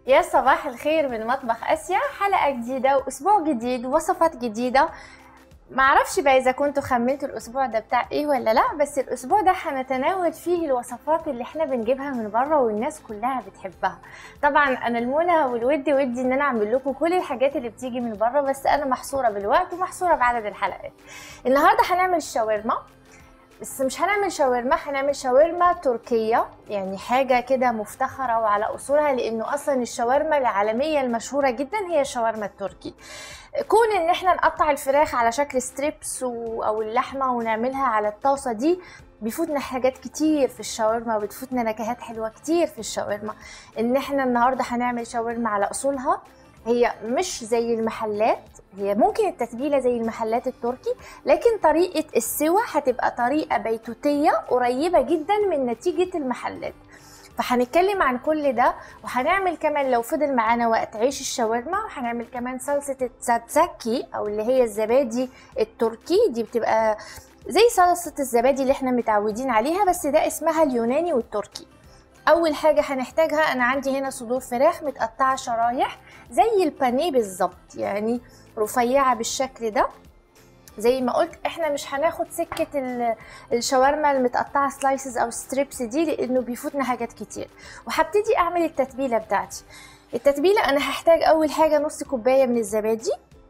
يا صباح الخير من مطبخ اسيا حلقه جديده واسبوع جديد ووصفات جديده معرفش بقى اذا كنتوا خمنتوا الاسبوع ده بتاع ايه ولا لا بس الاسبوع ده هنتناول فيه الوصفات اللي احنا بنجيبها من بره والناس كلها بتحبها طبعا انا المنى والودي ودي ان انا اعمل لكم كل الحاجات اللي بتيجي من بره بس انا محصوره بالوقت ومحصوره بعدد الحلقات النهارده هنعمل الشاورما بس مش هنعمل شاورما هنعمل شاورما تركية يعني حاجة كده مفتخرة وعلى أصولها لأنه أصلا الشاورما العالمية المشهورة جدا هي الشاورما التركي كون ان احنا نقطع الفراخ على شكل ستريبس و... او اللحمة ونعملها على الطاسة دي بيفوتنا حاجات كتير في الشاورما وبتفوتنا نكهات حلوة كتير في الشاورما ان احنا النهاردة هنعمل شاورما على أصولها هي مش زي المحلات هي ممكن التتبيله زي المحلات التركي لكن طريقه السوى هتبقى طريقه بيتوتيه قريبه جدا من نتيجه المحلات فهنتكلم عن كل ده وهنعمل كمان لو فضل معانا وقت عيش الشاورما وهنعمل كمان صلصه التزاتزاكي او اللي هي الزبادي التركي دي بتبقى زي صلصه الزبادي اللي احنا متعودين عليها بس ده اسمها اليوناني والتركي اول حاجه هنحتاجها انا عندي هنا صدور فراخ متقطعه شرايح زي البانيه بالظبط يعني رفيعه بالشكل ده زي ما قلت احنا مش هناخد سكه الشاورما المتقطعه سلايسز او ستريبس دي لانه بيفوتنا حاجات كتير وهبتدي اعمل التتبيله بتاعتي التتبيله انا هحتاج اول حاجه نص كوبايه من الزبادي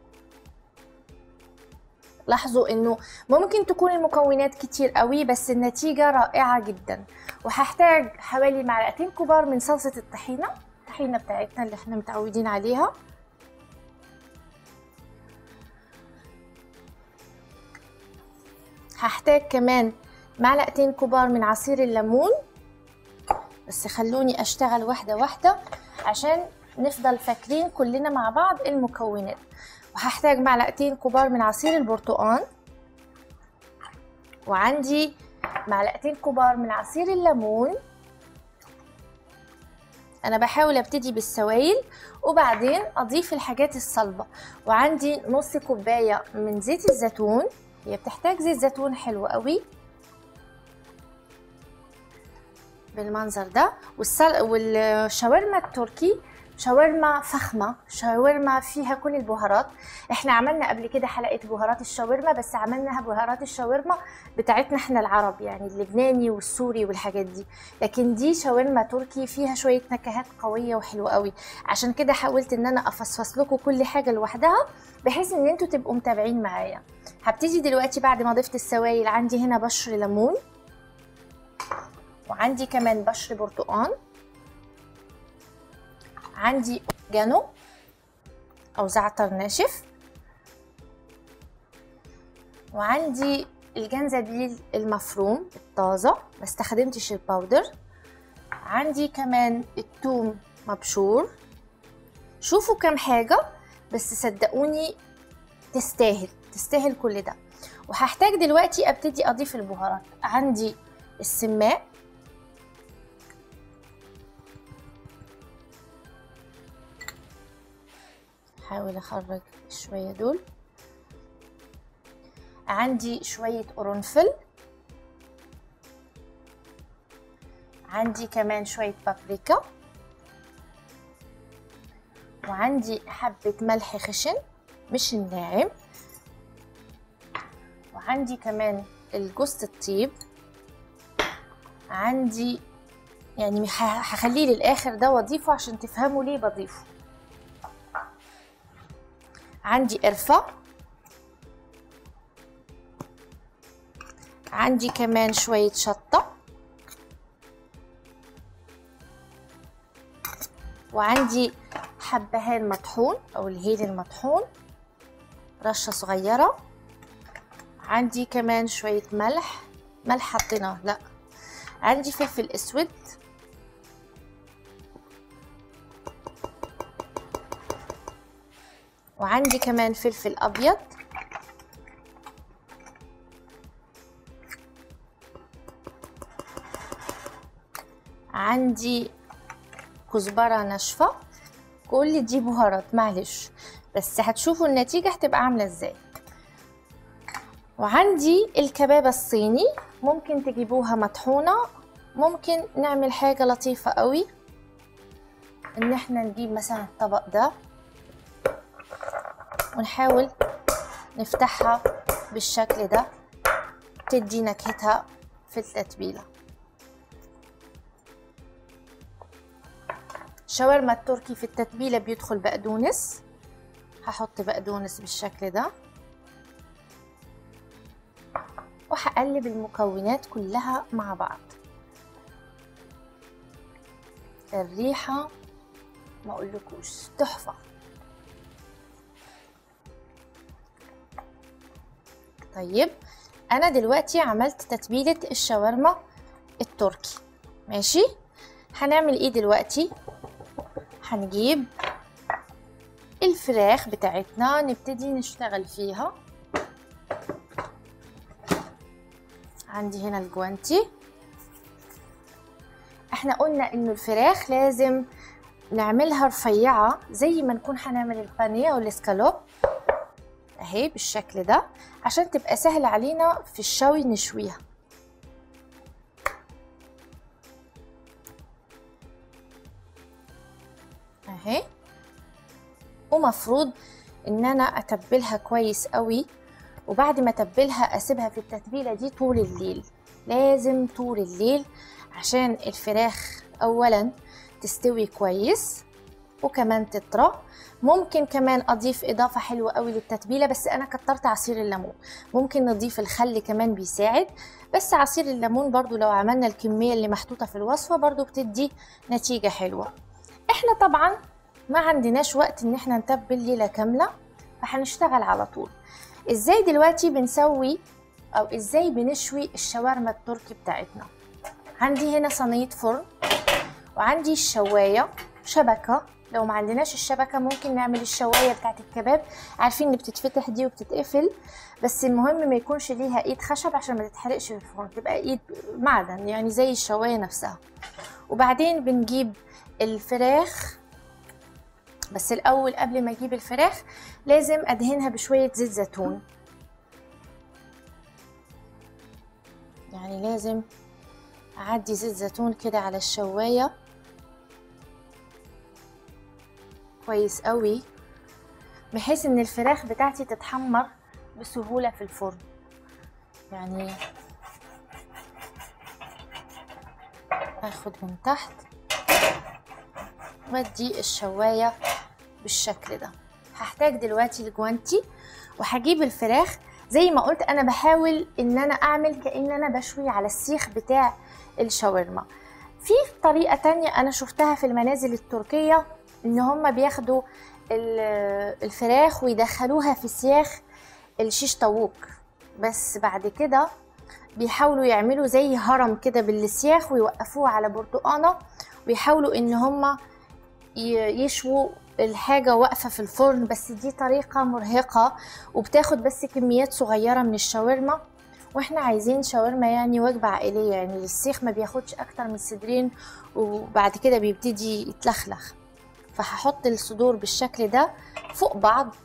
لاحظوا انه ممكن تكون المكونات كتير قوي بس النتيجة رائعة جدا وهحتاج حوالي معلقتين كبار من صلصة الطحينة الطحينة بتاعتنا اللي احنا متعودين عليها هحتاج كمان معلقتين كبار من عصير الليمون بس خلوني اشتغل واحدة واحدة عشان نفضل فاكرين كلنا مع بعض المكونات وهحتاج معلقتين كبار من عصير البرتقال وعندي معلقتين كبار من عصير الليمون انا بحاول ابتدي بالسوائل وبعدين اضيف الحاجات الصلبة وعندي نص كوباية من زيت الزيتون هي بتحتاج زيت زيتون حلو قوي بالمنظر ده والسل... والشاورما التركي شاورما فخمة شاورما فيها كل البهارات احنا عملنا قبل كده حلقة بهارات الشاورما بس عملناها بهارات الشاورما بتاعتنا احنا العرب يعني اللبناني والسوري والحاجات دي لكن دي شاورما تركي فيها شوية نكهات قوية وحلوة قوي عشان كده حاولت ان انا افصفص لكم كل حاجة لوحدها بحيث ان انتوا تبقوا متابعين معايا هبتدي دلوقتي بعد ما ضفت السوائل عندي هنا بشر ليمون وعندي كمان بشر برتقان عندي اورجانو او زعتر ناشف وعندي الجنزبيل المفروم الطازه ما استخدمتش الباودر عندي كمان الثوم مبشور شوفوا كام حاجه بس صدقوني تستاهل تستاهل كل ده وهحتاج دلوقتي ابتدي اضيف البهارات عندي السماق احاول اخرج شويه دول عندي شويه قرنفل عندي كمان شويه بابريكا وعندي حبه ملح خشن مش الناعم وعندي كمان الجوز الطيب عندي يعني هخليه للاخر ده واضيفه عشان تفهموا ليه بضيفه عندي قرفة عندي كمان شوية شطة وعندي حبهان مطحون أو الهيل المطحون رشة صغيرة عندي كمان شوية ملح ملح حطيناه لا عندي فلفل اسود وعندي كمان فلفل ابيض عندي كزبرة ناشفة كل دي بهارات معلش بس هتشوفوا النتيجة هتبقى عاملة ازاي وعندي الكبابة الصيني ممكن تجيبوها مطحونة ممكن نعمل حاجة لطيفة قوي ان احنا نجيب مثلا الطبق ده ونحاول نفتحها بالشكل ده تدي نكهتها في التتبيله شاورما التركي في التتبيله بيدخل بقدونس هحط بقدونس بالشكل ده وهقلب المكونات كلها مع بعض الريحة ما اقولكوش تحفة طيب انا دلوقتي عملت تتبيلة الشاورما التركي ماشي هنعمل ايه دلوقتي هنجيب الفراخ بتاعتنا نبتدي نشتغل فيها عندي هنا الجوانتي احنا قلنا انه الفراخ لازم نعملها رفيعة زي ما نكون هنعمل البانيه او الاسكالوب اهي بالشكل ده عشان تبقى سهل علينا في الشوي نشويها اهي ومفروض ان انا اتبلها كويس قوي وبعد ما اتبلها اسيبها في التتبيله دي طول الليل لازم طول الليل عشان الفراخ اولا تستوي كويس وكمان تطرى ممكن كمان اضيف اضافه حلوه قوي للتتبيله بس انا كترت عصير الليمون ممكن نضيف الخل كمان بيساعد بس عصير الليمون برضو لو عملنا الكميه اللي محطوطه في الوصفه برضو بتدي نتيجه حلوه احنا طبعا ما عندناش وقت ان احنا نتبل ليله كامله فهنشتغل على طول ازاي دلوقتي بنسوي او ازاي بنشوي الشاورما التركي بتاعتنا عندي هنا صينيه فرن وعندي الشوايه شبكه لو ما عندناش الشبكه ممكن نعمل الشوايه بتاعت الكباب عارفين ان بتتفتح دي وبتتقفل بس المهم ما يكونش ليها ايد خشب عشان ما تتحرقش في الفرن تبقى ايد معدن يعني زي الشوايه نفسها وبعدين بنجيب الفراخ بس الاول قبل ما اجيب الفراخ لازم ادهنها بشويه زيت زيتون يعني لازم اعدي زيت زيتون كده على الشوايه كويس قوي بحيث ان الفراخ بتاعتي تتحمر بسهوله في الفرن يعني اخد من تحت وادي الشوايه بالشكل ده هحتاج دلوقتي الجوانتي وهجيب الفراخ زي ما قلت انا بحاول ان انا اعمل كأن انا بشوي على السيخ بتاع الشاورما في طريقة تانية انا شفتها في المنازل التركية ان هم بياخدوا الفراخ ويدخلوها في سياخ الشيش طاووق بس بعد كده بيحاولوا يعملوا زي هرم كده بالسياخ ويوقفوه على برتقانة ويحاولوا ان هم يشووا الحاجة واقفة في الفرن بس دي طريقة مرهقة وبتاخد بس كميات صغيرة من الشاورما واحنا عايزين شاورما يعني وجبة عائلية يعني السيخ ما بياخدش اكتر من صدرين وبعد كده بيبتدي يتلخلخ فهحط الصدور بالشكل ده فوق بعض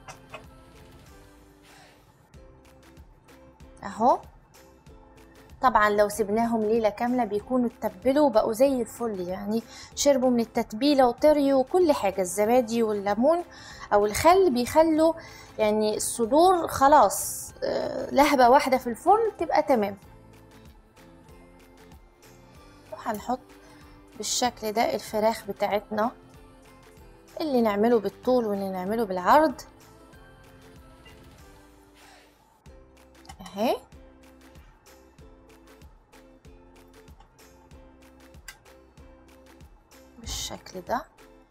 اهو طبعا لو سبناهم ليلة كاملة بيكونوا اتبلوا وبقوا زي الفل يعني شربوا من التتبيلة وطريوا وكل حاجة الزبادي والليمون او الخل بيخلوا يعني الصدور خلاص لهبة واحدة في الفرن تبقى تمام وهنحط بالشكل ده الفراخ بتاعتنا اللي نعمله بالطول واللي نعمله بالعرض اهي بالشكل ده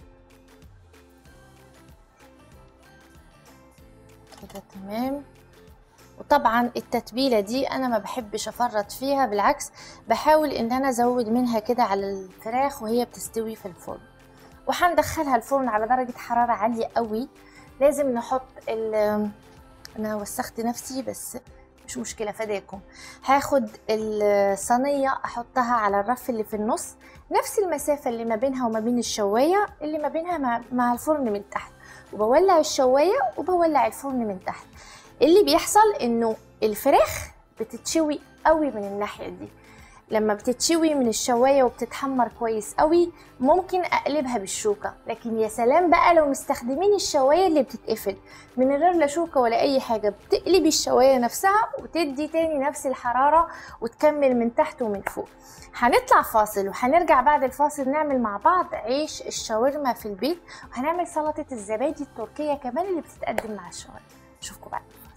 كده تمام وطبعا التتبيلة دي انا ما بحبش افرط فيها بالعكس بحاول ان انا ازود منها كده على الفراخ وهي بتستوي في الفرن وهندخلها الفرن على درجة حرارة عالية قوي لازم نحط ال انا وسخت نفسي بس مش مشكلة فداكم هاخد الصينية احطها على الرف اللي في النص نفس المسافة اللي ما بينها وما بين الشواية اللي ما بينها مع, مع الفرن من تحت وبولع الشواية وبولع الفرن من تحت اللي بيحصل انه الفراخ بتتشوي قوي من الناحية دي لما بتتشوي من الشواية وبتتحمر كويس قوي ممكن اقلبها بالشوكة لكن يا سلام بقى لو مستخدمين الشواية اللي بتتقفل من غير لا شوكة ولا اي حاجة بتقلبي الشواية نفسها وتدي تاني نفس الحرارة وتكمل من تحت ومن فوق هنطلع فاصل وهنرجع بعد الفاصل نعمل مع بعض عيش الشاورما في البيت وهنعمل سلطة الزبادي التركية كمان اللي بتتقدم مع الشاورما اشوفكم بعد